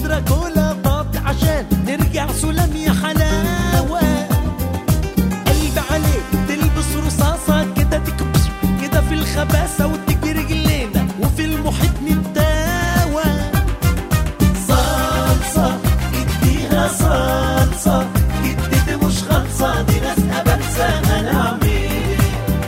دراكولا طابت عشان نرجع سلام يا حلاوة قلب عليك تلبس رصاصة كده تكبش كده في الخباثة وتجي رجلينا وفي المحيط نتداوى صلصة اديها صلصة جدتي مش خالصة دي ناس أبلسة هنعمل إيه؟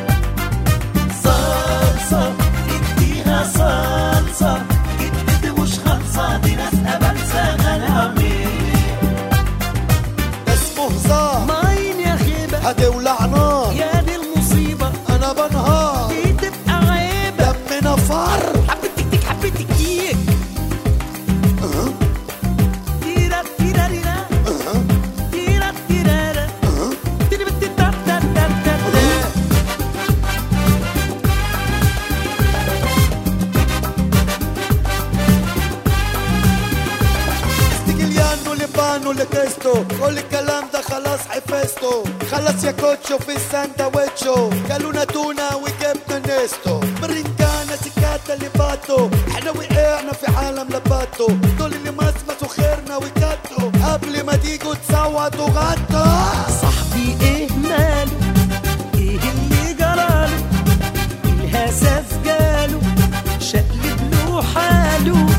صلصة اديها صلصة جدتي مش خالصة دي ناس أبلسة هنعمل إيه؟ اسمه هزار ماين يا خيبة هتولع نار يا دي المصيبة انا بنهار دي تبقى عيبة دمنا فر حبيتك تك حبيتك تيك تيرا تيرا ريرا تيرا تيرا تيرا تيرا تيرا تيرا ستيجليانو لبانو لكريستو كل الكلام ده خلاص حفظته خلص يا كوتشو في الساندويتشو كلونا تونة وجبنا نستو برنجانا سكاتا اللي باتو احنا وقعنا في عالم لباتو دول اللي مسمسوا خيرنا وكاتو قبل ما تيجوا تصوتوا غطوا صاحبي ايه ماله ايه اللي جراله الهساس جاله شقلب له حاله